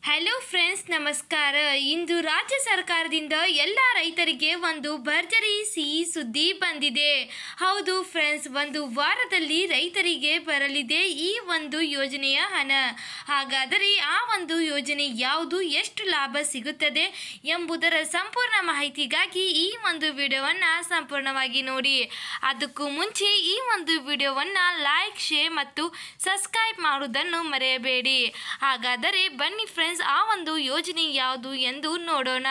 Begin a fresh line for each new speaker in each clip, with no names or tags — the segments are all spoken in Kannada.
ಹಲೋ ಫ್ರೆಂಡ್ಸ್ ನಮಸ್ಕಾರ ಇಂದು ರಾಜ್ಯ ಸರ್ಕಾರದಿಂದ ಎಲ್ಲ ರೈತರಿಗೆ ಒಂದು ಭರ್ಜರಿ ಸಿಹಿ ಸುದ್ದಿ ಬಂದಿದೆ ಹೌದು ಫ್ರೆಂಡ್ಸ್ ಒಂದು ವಾರದಲ್ಲಿ ರೈತರಿಗೆ ಬರಲಿದೆ ಈ ಒಂದು ಯೋಜನೆಯ ಹಣ ಹಾಗಾದರೆ ಆ ಒಂದು ಯೋಜನೆ ಯಾವುದು ಎಷ್ಟು ಲಾಭ ಸಿಗುತ್ತದೆ ಎಂಬುದರ ಸಂಪೂರ್ಣ ಮಾಹಿತಿಗಾಗಿ ಈ ಒಂದು ವಿಡಿಯೋವನ್ನು ಸಂಪೂರ್ಣವಾಗಿ ನೋಡಿ ಅದಕ್ಕೂ ಮುಂಚೆ ಈ ಒಂದು ವಿಡಿಯೋವನ್ನು ಲೈಕ್ ಶೇರ್ ಮತ್ತು ಸಬ್ಸ್ಕ್ರೈಬ್ ಮಾಡುವುದನ್ನು ಮರೆಯಬೇಡಿ ಹಾಗಾದರೆ ಬನ್ನಿ ಫ್ರೆಂಡ್ಸ್ ಆ ಒಂದು ಯೋಜನೆ ಯಾವುದು ಎಂದು ನೋಡೋಣ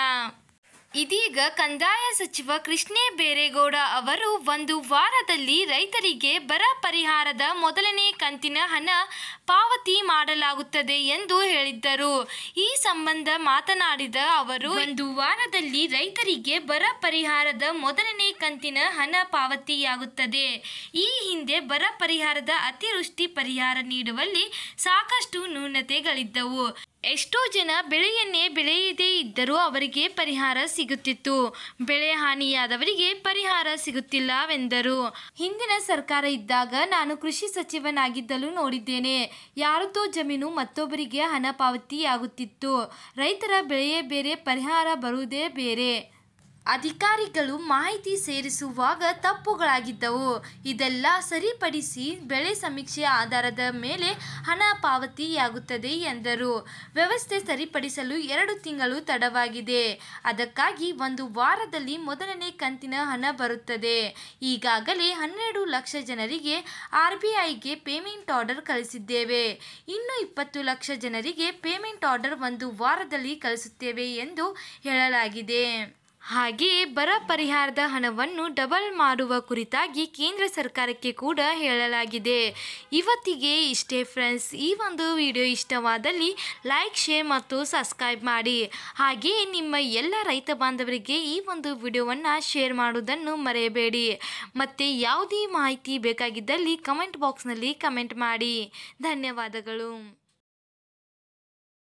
ಇದೀಗ ಕಂದಾಯ ಸಚಿವ ಕೃಷ್ಣೇ ಬೇರೇಗೌಡ ಅವರು ಒಂದು ವಾರದಲ್ಲಿ ರೈತರಿಗೆ ಬರ ಪರಿಹಾರದ ಮೊದಲನೇ ಕಂತಿನ ಹಣ ಪಾವತಿ ಮಾಡಲಾಗುತ್ತದೆ ಎಂದು ಹೇಳಿದ್ದರು ಈ ಸಂಬಂಧ ಮಾತನಾಡಿದ ಅವರು ಒಂದು ವಾರದಲ್ಲಿ ರೈತರಿಗೆ ಬರ ಪರಿಹಾರದ ಮೊದಲನೇ ಕಂತಿನ ಹಣ ಪಾವತಿಯಾಗುತ್ತದೆ ಈ ಹಿಂದೆ ಬರ ಪರಿಹಾರದ ಅತಿವೃಷ್ಟಿ ಪರಿಹಾರ ನೀಡುವಲ್ಲಿ ಸಾಕಷ್ಟು ನ್ಯೂನತೆಗಳಿದ್ದವು ಎಷ್ಟೋ ಜನ ಬೆಳೆಯನ್ನೇ ಬೆಳೆಯದೇ ಇದ್ದರೂ ಅವರಿಗೆ ಪರಿಹಾರ ಸಿಗುತ್ತಿತ್ತು ಬೆಳೆ ಹಾನಿಯಾದವರಿಗೆ ಪರಿಹಾರ ಸಿಗುತ್ತಿಲ್ಲವೆಂದರು ಹಿಂದಿನ ಸರ್ಕಾರ ಇದ್ದಾಗ ನಾನು ಕೃಷಿ ಸಚಿವನಾಗಿದ್ದಲು ನೋಡಿದ್ದೇನೆ ಯಾರದೋ ಜಮೀನು ಮತ್ತೊಬ್ಬರಿಗೆ ಹಣ ಪಾವತಿಯಾಗುತ್ತಿತ್ತು ರೈತರ ಬೆಳೆಯೇ ಬೇರೆ ಪರಿಹಾರ ಬರುವುದೇ ಬೇರೆ ಅಧಿಕಾರಿಗಳು ಮಾಹಿತಿ ಸೇರಿಸುವಾಗ ತಪ್ಪುಗಳಾಗಿದ್ದವು ಇದೆಲ್ಲ ಸರಿಪಡಿಸಿ ಬೆಳೆ ಸಮೀಕ್ಷೆಯ ಆಧಾರದ ಮೇಲೆ ಹಣ ಪಾವತಿಯಾಗುತ್ತದೆ ಎಂದರು ವ್ಯವಸ್ಥೆ ಸರಿಪಡಿಸಲು ಎರಡು ತಿಂಗಳು ತಡವಾಗಿದೆ ಅದಕ್ಕಾಗಿ ಒಂದು ವಾರದಲ್ಲಿ ಮೊದಲನೇ ಕಂತಿನ ಹಣ ಬರುತ್ತದೆ ಈಗಾಗಲೇ ಹನ್ನೆರಡು ಲಕ್ಷ ಜನರಿಗೆ ಆರ್ ಬಿ ಐಗೆ ಪೇಮೆಂಟ್ ಆರ್ಡರ್ ಕಳಿಸಿದ್ದೇವೆ ಇನ್ನು ಇಪ್ಪತ್ತು ಲಕ್ಷ ಜನರಿಗೆ ಪೇಮೆಂಟ್ ಆರ್ಡರ್ ಒಂದು ವಾರದಲ್ಲಿ ಕಳಿಸುತ್ತೇವೆ ಎಂದು ಹೇಳಲಾಗಿದೆ ಹಾಗೆಯೇ ಬರ ಪರಿಹಾರದ ಹಣವನ್ನು ಡಬಲ್ ಮಾಡುವ ಕುರಿತಾಗಿ ಕೇಂದ್ರ ಸರ್ಕಾರಕ್ಕೆ ಕೂಡ ಹೇಳಲಾಗಿದೆ ಇವತ್ತಿಗೆ ಇಷ್ಟೇ ಫ್ರೆಂಡ್ಸ್ ಈ ಒಂದು ವಿಡಿಯೋ ಇಷ್ಟವಾದಲ್ಲಿ ಲೈಕ್ ಶೇರ್ ಮತ್ತು ಸಬ್ಸ್ಕ್ರೈಬ್ ಮಾಡಿ ಹಾಗೆಯೇ ನಿಮ್ಮ ಎಲ್ಲ ರೈತ ಬಾಂಧವರಿಗೆ ಈ ಒಂದು ವಿಡಿಯೋವನ್ನು ಶೇರ್ ಮಾಡುವುದನ್ನು ಮರೆಯಬೇಡಿ ಮತ್ತು ಯಾವುದೇ ಮಾಹಿತಿ ಬೇಕಾಗಿದ್ದಲ್ಲಿ ಕಮೆಂಟ್ ಬಾಕ್ಸ್ನಲ್ಲಿ ಕಮೆಂಟ್ ಮಾಡಿ ಧನ್ಯವಾದಗಳು